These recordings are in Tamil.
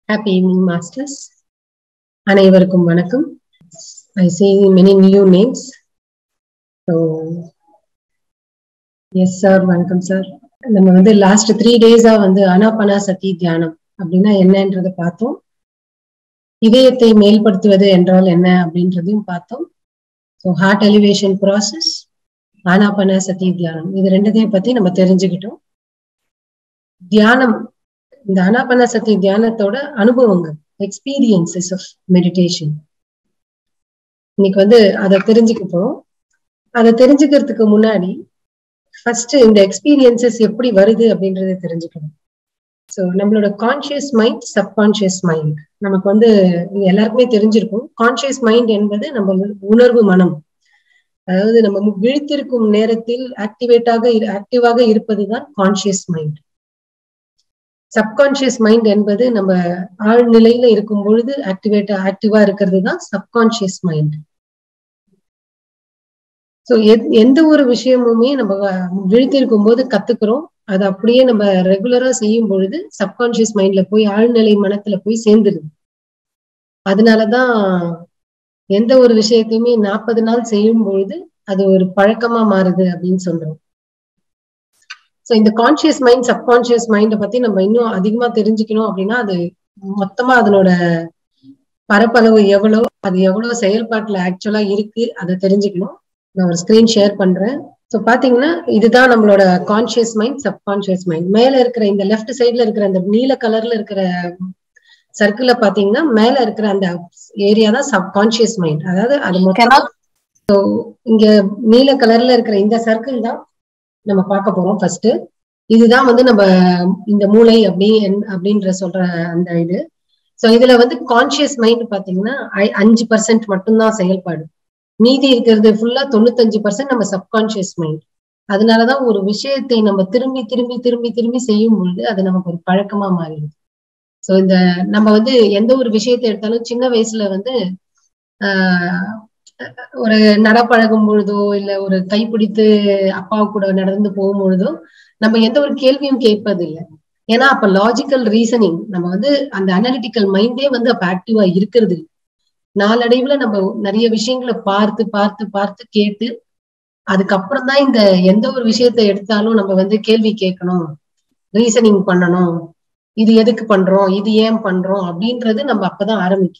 Happy evening, masters. அனைவருக்கும் வணக்கம் I see many new names. So, yes sir வணக்கம் சார் நம்ம வந்து லாஸ்ட் த்ரீ டேஸா வந்து அனாபனா சதி தியானம் அப்படின்னா என்னன்றதை பார்த்தோம் இதயத்தை மேல்படுத்துவது என்றால் என்ன அப்படின்றதையும் பார்த்தோம் so heart elevation process Anapana Sati தியானம் இது ரெண்டுத்தையும் பத்தி நம்ம தெரிஞ்சுக்கிட்டோம் தியானம் இந்த அனாபன சக்தி தியானத்தோட அனுபவங்கள் எக்ஸ்பீரியன்சஸ் ஆஃப் மெடிடேஷன் இன்னைக்கு வந்து அதை தெரிஞ்சுக்க போறோம் அதை தெரிஞ்சுக்கிறதுக்கு முன்னாடி ஃபர்ஸ்ட் இந்த எக்ஸ்பீரியன்சஸ் எப்படி வருது அப்படின்றத தெரிஞ்சுக்கணும் ஸோ நம்மளோட கான்சியஸ் மைண்ட் சப்கான்சியஸ் மைண்ட் நமக்கு வந்து இது எல்லாருக்குமே தெரிஞ்சிருக்கும் கான்சியஸ் மைண்ட் என்பது நம்ம உணர்வு மனம் அதாவது நம்ம விழித்திருக்கும் நேரத்தில் ஆக்டிவேட்டாக ஆக்டிவாக இருப்பதுதான் கான்சியஸ் மைண்ட் சப்கான்சியஸ் மைண்ட் என்பது நம்ம ஆழ்நிலையில இருக்கும் பொழுது ஆக்டிவேட் ஆக்டிவா இருக்கிறது தான் சப்கான்சியஸ் மைண்ட் ஸோ எந்த ஒரு விஷயமுமே நம்ம விழித்திருக்கும் போது கத்துக்கிறோம் அது அப்படியே நம்ம ரெகுலரா செய்யும் பொழுது சப்கான்சியஸ் மைண்ட்ல போய் ஆழ்நிலை மனத்துல போய் சேர்ந்துருது அதனாலதான் எந்த ஒரு விஷயத்தையுமே நாற்பது நாள் செய்யும் பொழுது அது ஒரு பழக்கமா மாறுது அப்படின்னு சொல்றோம் ஸோ இந்த கான்சியஸ் மைண்ட் சப்கான்சியஸ் மைண்டை பத்தி நம்ம இன்னும் அதிகமா தெரிஞ்சுக்கணும் அப்படின்னா அது மொத்தமா அதனோட பரப்பளவு எவ்வளோ அது எவ்வளவு செயல்பாட்டுல ஆக்சுவலா இருக்கு அதை தெரிஞ்சுக்கணும் நான் ஒரு ஸ்கிரீன் ஷேர் பண்றேன் ஸோ பாத்தீங்கன்னா இதுதான் நம்மளோட கான்சியஸ் மைண்ட் சப்கான்சியஸ் மைண்ட் மேல இருக்கிற இந்த லெஃப்ட் சைட்ல இருக்கிற அந்த நீல கலர்ல இருக்கிற சர்க்கிள பாத்தீங்கன்னா மேல இருக்கிற அந்த ஏரியா தான் சப்கான்சியஸ் மைண்ட் அதாவது அது மொத்தம் ஸோ இங்க நீல கலர்ல இருக்கிற இந்த சர்க்கிள் தான் நம்ம பார்க்க போறோம் ஃபர்ஸ்ட் இதுதான் வந்து நம்ம இந்த மூளை அப்படி அப்படின்ற சொல்ற அந்த இது ஸோ இதுல வந்து கான்சியஸ் மைண்ட் பாத்தீங்கன்னா அஞ்சு பர்சன்ட் மட்டும்தான் செயல்பாடு மீதி இருக்கிறது ஃபுல்லா தொண்ணூத்தஞ்சு பர்சன்ட் நம்ம சப்கான்சியஸ் மைண்ட் அதனாலதான் ஒரு விஷயத்தை நம்ம திரும்பி திரும்பி திரும்பி திரும்பி செய்யும் பொழுது அது நமக்கு ஒரு பழக்கமா மாறிடுது ஸோ இந்த நம்ம வந்து எந்த ஒரு விஷயத்தை எடுத்தாலும் சின்ன வயசுல வந்து ஆஹ் ஒரு நடப்பழகும் பொழுதோ இல்ல ஒரு கைப்பிடித்து அப்பா கூட நடந்து போகும் பொழுதோ நம்ம எந்த ஒரு கேள்வியும் கேட்பது இல்லை ஏன்னா அப்ப லாஜிக்கல் ரீசனிங் நம்ம வந்து அந்த அனாலிட்டிக்கல் மைண்டே வந்து அப்ப ஆக்டிவா இருக்கிறது நாளடைவுல நம்ம நிறைய விஷயங்களை பார்த்து பார்த்து பார்த்து கேட்டு அதுக்கப்புறம் தான் இந்த எந்த ஒரு விஷயத்த எடுத்தாலும் நம்ம வந்து கேள்வி கேட்கணும் ரீசனிங் பண்ணணும் இது எதுக்கு பண்றோம் இது ஏன் பண்றோம் அப்படின்றது நம்ம அப்பதான் ஆரம்பிக்கும்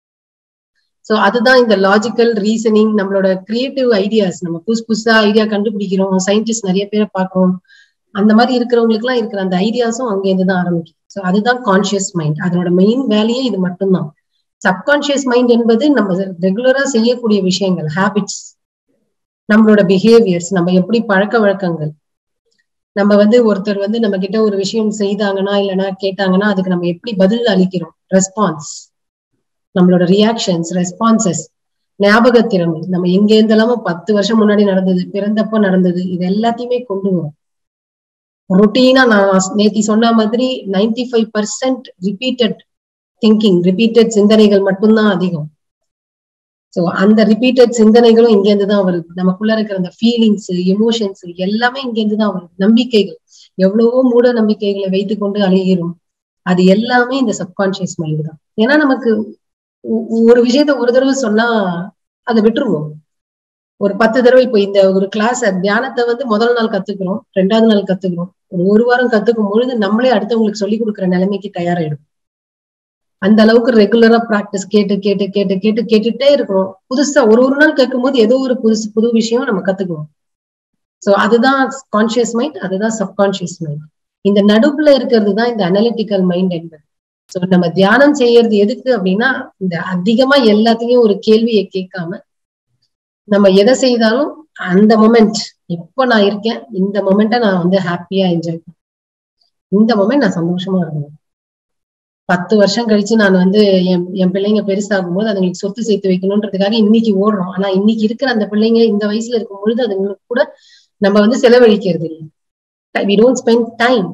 ஸோ அதுதான் இந்த லாஜிக்கல் ரீசனிங் நம்மளோட கிரியேட்டிவ் ஐடியாஸ் நம்ம புதுசு புதுசா ஐடியா கண்டுபிடிக்கிறோம் சயின்டிஸ்ட் நிறைய பேரை பார்க்கிறோம் அந்த மாதிரி இருக்கிறவங்களுக்கு எல்லாம் இருக்கிற அந்த ஐடியாஸும் அங்கேருந்து தான் ஆரம்பிக்கும் ஸோ அதுதான் கான்சியஸ் மைண்ட் அதனோட மெயின் வேலையே இது மட்டும்தான் சப்கான்சியஸ் மைண்ட் என்பது நம்ம ரெகுலரா செய்யக்கூடிய விஷயங்கள் ஹேபிட்ஸ் நம்மளோட பிஹேவியர்ஸ் நம்ம எப்படி பழக்க வழக்கங்கள் நம்ம வந்து ஒருத்தர் வந்து நம்ம கிட்ட ஒரு விஷயம் செய்தாங்கன்னா இல்லைன்னா கேட்டாங்கன்னா அதுக்கு நம்ம எப்படி பதில் அளிக்கிறோம் ரெஸ்பான்ஸ் நம்மளோட ரியாக்ஷன்ஸ் ரெஸ்பான்சஸ் ஞாபகத்திறமை நம்ம எங்க இருந்தெல்லாம பத்து வருஷம் முன்னாடி நடந்தது பிறந்தப்ப நடந்தது இது எல்லாத்தையுமே கொண்டு வரும் ரொட்டீனா நான் நேத்தி சொன்ன மாதிரி ninety five percent repeated thinking repeated சிந்தனைகள் மட்டும்தான் அதிகம் ஸோ அந்த ரிப்பீட்டட் சிந்தனைகளும் இங்கேருந்து தான் வருது நமக்குள்ள இருக்கிற அந்த ஃபீலிங்ஸ் எமோஷன்ஸ் எல்லாமே இங்கேருந்து தான் வருது நம்பிக்கைகள் எவ்வளவோ மூட நம்பிக்கைகளை வைத்து கொண்டு அழிகிறோம் அது எல்லாமே இந்த சப்கான்சியஸ் மைண்ட் தான் ஏன்னா நமக்கு ஒரு விஷயத்த ஒரு தடவை சொன்னா அதை விட்டுருவோம் ஒரு பத்து தடவை இப்போ இந்த ஒரு கிளாஸ் தியானத்தை வந்து முதல் நாள் கத்துக்கிறோம் ரெண்டாவது நாள் கத்துக்கிறோம் ஒரு ஒரு வாரம் கத்துக்கும் பொழுது நம்மளே அடுத்தவங்களுக்கு சொல்லி கொடுக்குற நிலைமைக்கு தயாராயிடும் அந்த அளவுக்கு ரெகுலரா ப்ராக்டிஸ் கேட்டு கேட்டு கேட்டு கேட்டு கேட்டுட்டே இருக்கிறோம் புதுசா ஒரு ஒரு நாள் கேட்கும் போது ஏதோ ஒரு புதுசு புது விஷயம் நம்ம கத்துக்குவோம் சோ அதுதான் கான்சியஸ் மைண்ட் அதுதான் சப்கான்சியஸ் மைண்ட் இந்த நடுப்புல இருக்கிறது தான் இந்த அனலிட்டிக்கல் மைண்ட் என்பது ஸோ நம்ம தியானம் செய்யறது எதுக்கு அப்படின்னா இந்த அதிகமா எல்லாத்தையும் ஒரு கேள்வியை கேட்காம நம்ம எதை செய்தாலும் அந்த மொமெண்ட் இப்போ நான் இருக்கேன் இந்த மொமெண்ட்டை நான் வந்து ஹாப்பியா என்ஜாய் பண்ணேன் இந்த மொமெண்ட் நான் சந்தோஷமா இருக்கணும் பத்து வருஷம் கழிச்சு நான் வந்து என் என் பிள்ளைங்க பெருசாகும் போது அதுங்களுக்கு சொத்து சேர்த்து வைக்கணுன்றதுக்காக இன்னைக்கு ஓடுறோம் ஆனா இன்னைக்கு இருக்கிற அந்த பிள்ளைங்க இந்த வயசுல இருக்கும் பொழுது அதுங்களுக்கு கூட நம்ம வந்து செலவழிக்கிறது இல்லை வி டோன்ட் ஸ்பெண்ட் டைம்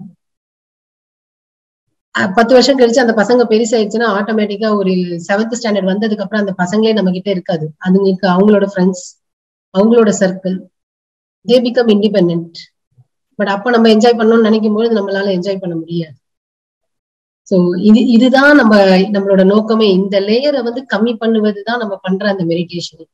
பத்து வருஷம் கழிச்சு அந்த பசங்க பெருசாயிடுச்சுன்னா ஆட்டோமேட்டிக்கா ஒரு செவன்த் ஸ்டாண்டர்ட் வந்ததுக்கு அப்புறம் அந்த பசங்களே நம்ம கிட்ட இருக்காது அதுங்களுக்கு அவங்களோட ஃப்ரெண்ட்ஸ் அவங்களோட circle they become independent but அப்ப நம்ம என்ஜாய் பண்ணணும்னு நினைக்கும் போது நம்மளால என்ஜாய் பண்ண முடியாது சோ இது இதுதான் நம்ம நம்மளோட நோக்கமே இந்த லேயரை வந்து கம்மி பண்ணுவதுதான் நம்ம பண்ற அந்த மெடிடேஷன்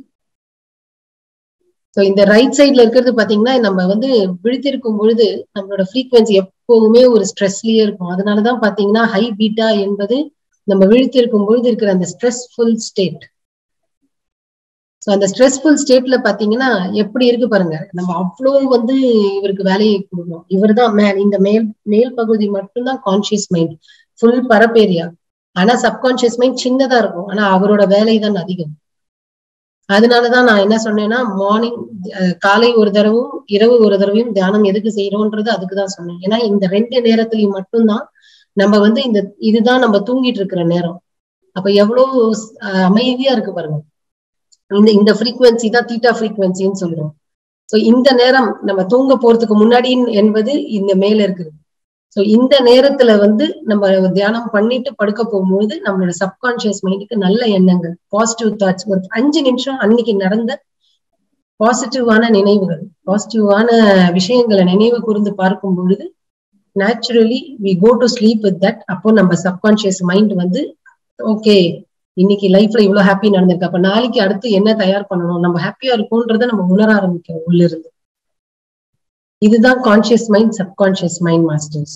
சோ இந்த ரைட் சைட்ல இருக்கிறது பாத்தீங்கன்னா நம்ம வந்து விழித்திருக்கும் பொழுது நம்மளோட ஃப்ரீக்வன்சி எப்போதுமே ஒரு ஸ்ட்ரெஸ்லயே இருக்கும் அதனாலதான் பாத்தீங்கன்னா ஹை பீட்டா என்பது நம்ம விழித்திருக்கும் பொழுது இருக்கிற அந்த ஸ்ட்ரெஸ்ஃபுல் ஸ்டேட் ஸோ அந்த ஸ்ட்ரெஸ்ஃபுல் ஸ்டேட்ல பாத்தீங்கன்னா எப்படி இருக்கு பாருங்க நம்ம அவ்வளோ வந்து இவருக்கு வேலையை கொடுக்கணும் இவர் தான் மேல் இந்த மேல் மேல் பகுதி மட்டும்தான் கான்சியஸ் மைண்ட் ஃபுல் பரப்பேரியா ஆனா சப்கான்சியஸ் மைண்ட் சின்னதா இருக்கும் ஆனா அவரோட வேலை தான் அதிகம் அதனாலதான் நான் என்ன சொன்னேன்னா மார்னிங் காலை ஒரு தடவும் இரவு ஒரு தடவையும் தியானம் எதுக்கு செய்யறோன்றது அதுக்கு தான் சொன்னேன் ஏன்னா இந்த ரெண்டு நேரத்துலயும் மட்டும்தான் நம்ம வந்து இந்த இதுதான் நம்ம தூங்கிட்டு இருக்கிற நேரம் அப்ப எவ்வளவு அமைதியா இருக்கு பாருங்க இந்த இந்த ஃப்ரீக்வன்சி தான் தீட்டா ஃப்ரீக்வன்சின்னு சொல்றோம் ஸோ இந்த நேரம் நம்ம தூங்க போறதுக்கு முன்னாடி என்பது இந்த மேல இருக்குது ஸோ இந்த நேரத்துல வந்து நம்ம தியானம் பண்ணிட்டு படுக்க போகும்போது நம்மளோட சப்கான்சியஸ் மைண்டுக்கு நல்ல எண்ணங்கள் பாசிட்டிவ் தாட்ஸ் ஒரு அஞ்சு நிமிஷம் அன்னைக்கு நடந்த பாசிட்டிவான நினைவுகள் பாசிட்டிவான விஷயங்களை நினைவு கூர்ந்து பார்க்கும் பொழுது naturally we go to sleep with that அப்போ நம்ம சப்கான்சியஸ் மைண்ட் வந்து ஓகே இன்னைக்கு லைஃப்ல இவ்வளவு ஹாப்பி நடந்திருக்கு அப்ப நாளைக்கு அடுத்து என்ன தயார் பண்ணணும் நம்ம ஹாப்பியா இருக்கோன்றத நம்ம உணர ஆரம்பிக்கிறோம் உள்ள இருந்து இதுதான் conscious mind subconscious mind masters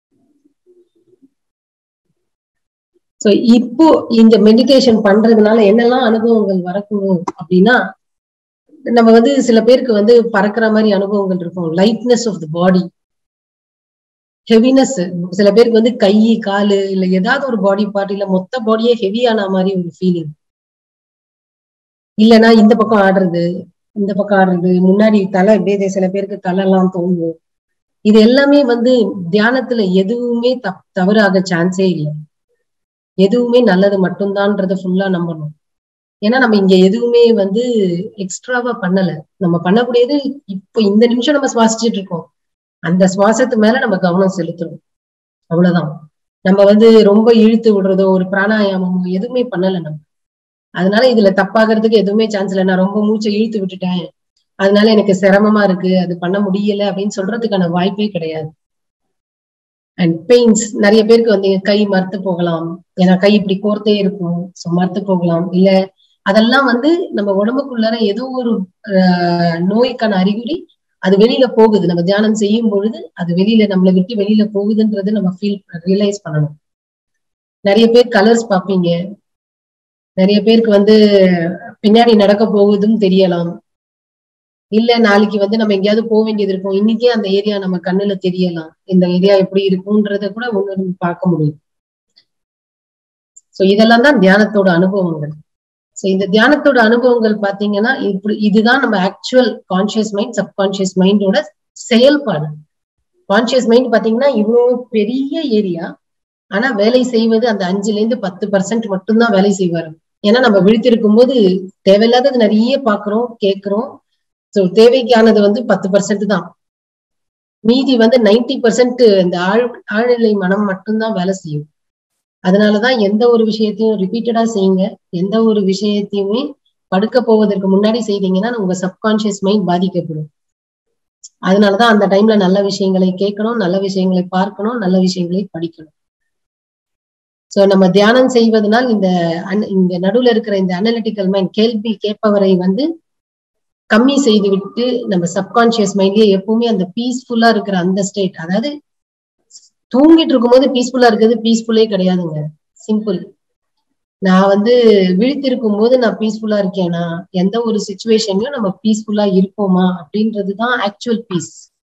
so இப்போ இந்த மெடிடேஷன் பண்றதுனால என்னெல்லாம் அனுபவங்கள் வரக்கூடும் அப்படின்னா நம்ம வந்து சில பேருக்கு வந்து பறக்கிற மாதிரி அனுபவங்கள் இருக்கும் lightness of the body heaviness சில பேருக்கு வந்து கை காலு இல்ல ஏதாவது ஒரு பாடி பார்ட் இல்ல மொத்த பாடியே ஹெவியான மாதிரி ஒரு ஃபீலிங் இல்லைன்னா இந்த பக்கம் ஆடுறது இந்த பக்கம் ஆடுறது முன்னாடி தலை அப்படியே சில பேருக்கு தலை எல்லாம் தோங்கும் இது எல்லாமே வந்து தியானத்துல எதுவுமே தப் தவறாக சான்ஸே இல்லை எதுவுமே நல்லது மட்டும்தான்றத ஃபுல்லா நம்பணும் ஏன்னா நம்ம இங்க எதுவுமே வந்து எக்ஸ்ட்ராவா பண்ணல நம்ம பண்ணக்கூடியது இப்போ இந்த நிமிஷம் நம்ம சுவாசிச்சுட்டு இருக்கோம் அந்த சுவாசத்து மேல நம்ம கவனம் செலுத்தணும் அவ்வளவுதான் நம்ம வந்து ரொம்ப இழுத்து விடுறதோ ஒரு பிராணாயாமமோ எதுவுமே பண்ணல நம்ம அதனால இதுல தப்பாகிறதுக்கு எதுவுமே சான்ஸ் இல்லை நான் ரொம்ப மூச்சை இழுத்து விட்டுட்டேன் அதனால எனக்கு சிரமமா இருக்கு அது பண்ண முடியல அப்படின்னு சொல்றதுக்கான வாய்ப்பே கிடையாது அண்ட் பெயின்ஸ் நிறைய பேருக்கு வந்து கை மறுத்து போகலாம் ஏன்னா கை இப்படி கோர்த்தே இருக்கும் ஸோ மறுத்து போகலாம் இல்ல அதெல்லாம் வந்து நம்ம உடம்புக்குள்ளார ஏதோ ஒரு நோய்க்கான அறிகுறி அது வெளியில போகுது நம்ம தியானம் செய்யும் பொழுது அது வெளியில நம்மளை விட்டு வெளியில போகுதுன்றது நம்ம ஃபீல் ரியலைஸ் பண்ணணும் நிறைய பேர் கலர்ஸ் பார்ப்பீங்க நிறைய பேருக்கு வந்து பின்னாடி நடக்க போகுதுன்னு தெரியலாம் இல்ல நாளைக்கு வந்து நம்ம எங்கேயாவது போக வேண்டியது இருக்கும் இன்னைக்கே அந்த ஏரியா நம்ம கண்ணுல தெரியலாம் இந்த ஏரியா எப்படி இருக்கும்ன்றத கூட ஒண்ணு பார்க்க முடியும் சோ இதெல்லாம் தான் தியானத்தோட அனுபவங்கள் சோ இந்த தியானத்தோட அனுபவங்கள் பாத்தீங்கன்னா இப்படி இதுதான் நம்ம ஆக்சுவல் கான்சியஸ் மைண்ட் சப்கான்சியஸ் மைண்டோட செயல்பாடு கான்சியஸ் மைண்ட் பாத்தீங்கன்னா இவ்வளவு பெரிய ஏரியா ஆனா வேலை செய்வது அந்த அஞ்சுல இருந்து பத்து பர்சன்ட் மட்டும்தான் வேலை செய்வாரு ஏன்னா நம்ம விழித்திருக்கும் போது தேவையில்லாதது நிறைய பாக்குறோம் கேட்கிறோம் ஸோ தேவைக்கானது வந்து பத்து பர்சன்ட் தான் மீதி வந்து நைன்டி பர்சன்ட் இந்த ஆழ் ஆழ்நிலை மனம் மட்டும்தான் வேலை செய்யும் அதனாலதான் எந்த ஒரு விஷயத்தையும் ரிப்பீட்டடா செய்யுங்க எந்த ஒரு விஷயத்தையுமே படுக்க போவதற்கு முன்னாடி செய்தீங்கன்னா உங்க சப்கான்சியஸ் மைண்ட் பாதிக்கப்படும் அதனாலதான் அந்த டைம்ல நல்ல விஷயங்களை கேட்கணும் நல்ல விஷயங்களை பார்க்கணும் நல்ல விஷயங்களை படிக்கணும் சோ நம்ம தியானம் செய்வதனால் இந்த இந்த நடுவுல இருக்கிற இந்த அனலிட்டிக்கல் மைண்ட் கேள்வி கேட்பவரை வந்து கம்மி செய்து விட்டு நம்ம சப்கான்சியஸ் மைண்ட்லயே எப்பவுமே அந்த பீஸ்ஃபுல்லா இருக்கிற அந்த ஸ்டேட் அதாவது தூங்கிட்டு இருக்கும்போது பீஸ்ஃபுல்லா இருக்கிறது பீஸ்ஃபுல்லே கிடையாதுங்க சிம்பிள் நான் வந்து விழித்திருக்கும் போது நான் பீஸ்ஃபுல்லா இருக்கேனா எந்த ஒரு சுச்சுவேஷன்லயும் நம்ம பீஸ்ஃபுல்லா இருப்போமா அப்படின்றதுதான் ஆக்சுவல் பீஸ்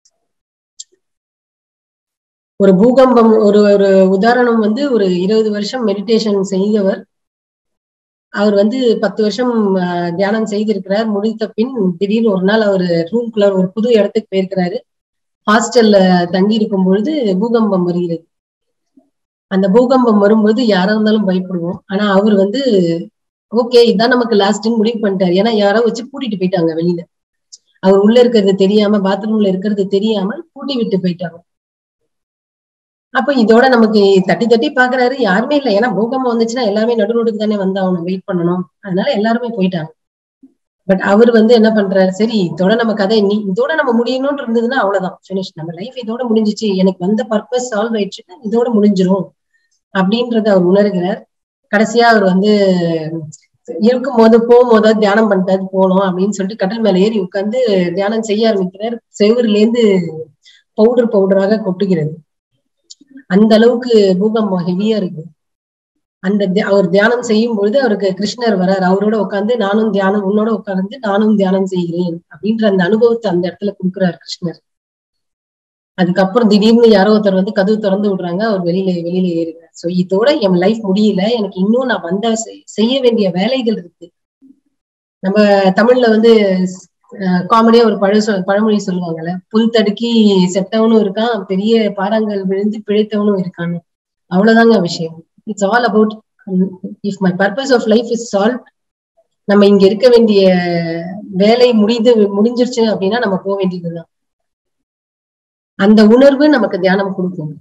ஒரு பூகம்பம் ஒரு ஒரு உதாரணம் வந்து ஒரு இருபது வருஷம் மெடிடேஷன் செய்தவர் அவர் வந்து பத்து வருஷம் தியானம் செய்திருக்கிறார் முடித்த பின் திடீர்னு ஒரு நாள் அவர் ரூம்குள்ள ஒரு புது இடத்துக்கு போயிருக்கிறாரு ஹாஸ்டல்ல தங்கி இருக்கும் பொழுது பூகம்பம் வருகிறது அந்த பூகம்பம் வரும்போது யாரா இருந்தாலும் பயப்படுவோம் ஆனா அவர் வந்து ஓகே இதான் நமக்கு லாஸ்ட்னு முடிவு பண்ணிட்டாரு ஏன்னா யாரோ வச்சு பூட்டிட்டு போயிட்டாங்க வெளியில அவர் உள்ள இருக்கிறது தெரியாம பாத்ரூம்ல இருக்கிறது தெரியாம பூட்டி விட்டு போயிட்டாங்க அப்ப இதோட நமக்கு தட்டி தட்டி பாக்குறாரு யாருமே இல்லை ஏன்னா பூகம்பம் வந்துச்சுன்னா எல்லாமே நடு ரோடுக்கு தானே வந்து அவனை வெயிட் பண்ணணும் அதனால எல்லாருமே போயிட்டாங்க பட் அவர் வந்து என்ன பண்றாரு சரி இதோட நம்ம கதை நீ இதோட நம்ம முடியணும்னு இருந்ததுன்னா அவ்வளவுதான் ஃபினிஷ் நம்ம லைஃப் இதோட முடிஞ்சிச்சு எனக்கு வந்த பர்பஸ் சால்வ் ஆயிடுச்சுன்னா இதோட முடிஞ்சிரும் அப்படின்றத அவர் உணர்கிறார் கடைசியா அவர் வந்து இருக்கும் போது போகும்போது தியானம் பண்ணிட்டு போனோம் அப்படின்னு சொல்லிட்டு கட்டில் மேல ஏறி உட்கார்ந்து தியானம் செய்ய ஆரம்பிக்கிறார் செவருல இருந்து பவுடர் பவுடராக கொட்டுகிறது அந்த அளவுக்கு பூகம்பம் ஹெவியா இருக்கு அந்த அவர் தியானம் செய்யும் பொழுது அவருக்கு கிருஷ்ணர் வரார் அவரோட உட்காந்து நானும் தியானம் உன்னோட உட்கார்ந்து நானும் தியானம் செய்கிறேன் அப்படின்ற அந்த அனுபவத்தை அந்த இடத்துல கொடுக்குறாரு கிருஷ்ணர் அதுக்கப்புறம் திடீர்னு யாரோ ஒருத்தர் வந்து கதவு திறந்து விடுறாங்க அவர் வெளியில வெளியில ஏறுகிறார் சோ இதோட என் லைஃப் முடியல எனக்கு இன்னும் நான் வந்த செய்ய வேண்டிய வேலைகள் இருக்கு நம்ம தமிழ்ல வந்து காமெடியா ஒரு பழ பழமொழி சொல்லுவாங்கல்ல புல் தடுக்கி செத்தவனும் இருக்கான் பெரிய பாறாங்கல் விழுந்து பிழைத்தவனும் இருக்கான்னு அவ்வளவுதாங்க விஷயம் it's all about if my purpose of life is solve நம்ம இங்க இருக்க வேண்டிய வேலை முடிந்து முடிஞ்சிருச்சு அப்படின்னா நம்ம போக வேண்டியதுதான் அந்த உணர்வு நமக்கு தியானம் கொடுக்கும்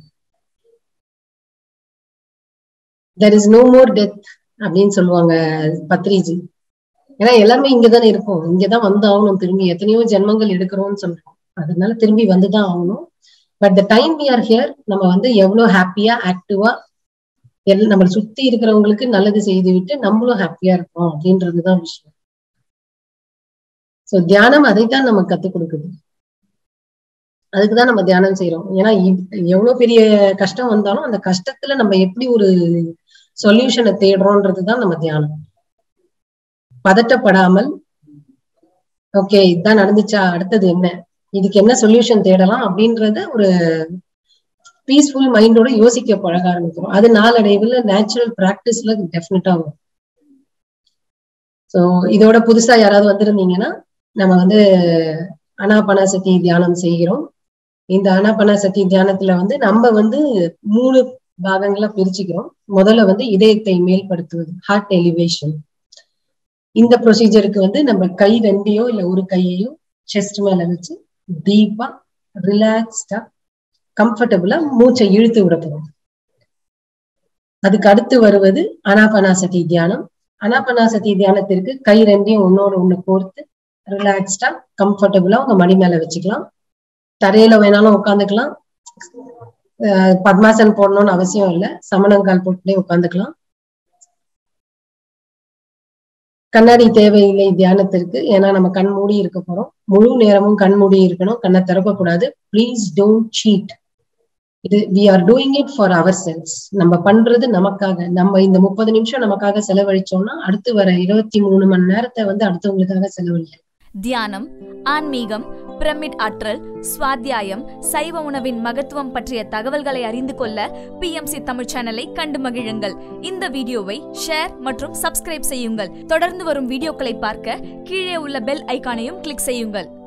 there is no more death அப்படின்னு சொல்லுவாங்க பத்ரிஜி ஏன்னா எல்லாருமே இங்கதானே இருக்கோம் இங்கதான் வந்து ஆகணும் திரும்பி எத்தனையோ ஜென்மங்கள் எடுக்கிறோம்னு சொல்றோம் அதனால திரும்பி வந்துதான் ஆகணும் but the time we are here நம்ம வந்து எவ்வளவு ஹாப்பியா ஆக்டிவா எல் நம்மளை சுத்தி இருக்கிறவங்களுக்கு நல்லது செய்து விட்டு நம்மளும் ஹாப்பியா இருக்கோம் அப்படின்றதுதான் விஷயம் சோ தியானம் அதைத்தான் நமக்கு கத்துக் கொடுக்குது அதுக்குதான் நம்ம தியானம் செய்யறோம் ஏன்னா எவ்வளவு பெரிய கஷ்டம் வந்தாலும் அந்த கஷ்டத்துல நம்ம எப்படி ஒரு சொல்யூஷனை தேடுறோன்றதுதான் நம்ம தியானம் பதட்டப்படாமல் ஓகே இதுதான் நடந்துச்சா அடுத்தது என்ன இதுக்கு என்ன சொல்யூஷன் தேடலாம் அப்படின்றத ஒரு பீஸ்ஃபுல் மைண்டோட யோசிக்க பழக ஆரம்பிக்கிறோம் அது நாளடைவுல நேச்சுரல் பிராக்டிஸ்ல டெஃபினட்டா வரும் ஸோ இதோட புதுசா யாராவது வந்திருந்தீங்கன்னா நம்ம வந்து அனாபனாசக்தி தியானம் செய்கிறோம் இந்த அனாபனாசக்தி தியானத்துல வந்து நம்ம வந்து மூணு பாகங்களா பிரிச்சுக்கிறோம் முதல்ல வந்து இதயத்தை மேல்படுத்துவது ஹார்ட் எலிவேஷன் இந்த ப்ரொசீஜருக்கு வந்து நம்ம கை ரெண்டையோ இல்ல ஒரு கையையோ செஸ்ட் மேல வச்சு டீப்பா ரிலாக்ஸ்டா கம்ஃபர்டபுளா மூச்சை இழுத்து விட போறோம் அதுக்கு அடுத்து வருவது அனாபனாசதி தியானம் அனாபனாசதி தியானத்திற்கு கை ரெண்டையும் ஒன்னோட ஒண்ணு கோர்த்து ரிலாக்ஸ்டா கம்ஃபர்டபுளா உங்க மடி மேல வச்சுக்கலாம் தரையில வேணாலும் உட்காந்துக்கலாம் பத்மாசன் போடணும்னு அவசியம் இல்லை சமணங்கால் போட்டுட்டே உட்காந்துக்கலாம் கண்ணாடி தேவையில்லை தியானத்திற்கு ஏன்னா நம்ம கண் மூடி இருக்க போறோம் முழு நேரமும் கண் மூடி இருக்கணும் கண்ணை திறக்க கூடாது ப்ளீஸ் டோன்ட் சீட் இது we are doing it for our selves நம்ம பண்றது நமக்காக நம்ம இந்த முப்பது நிமிஷம் நமக்காக செலவழிச்சோம்னா அடுத்து வர இருபத்தி மூணு மணி நேரத்தை வந்து அடுத்தவங்களுக்காக செலவழிக்கலாம் தியானம் ஆன்மீகம் பிரமிட் ஆற்றல் சுவாத்தியாயம் சைவ உணவின் மகத்துவம் பற்றிய தகவல்களை அறிந்து கொள்ள பிஎம்சி தமிழ் சேனலை கண்டு மகிழுங்கள் இந்த வீடியோவை ஷேர் மற்றும் சப்ஸ்கிரைப் செய்யுங்கள் தொடர்ந்து வரும் வீடியோக்களை பார்க்க கீழே உள்ள பெல் ஐகானையும் கிளிக் செய்யுங்கள்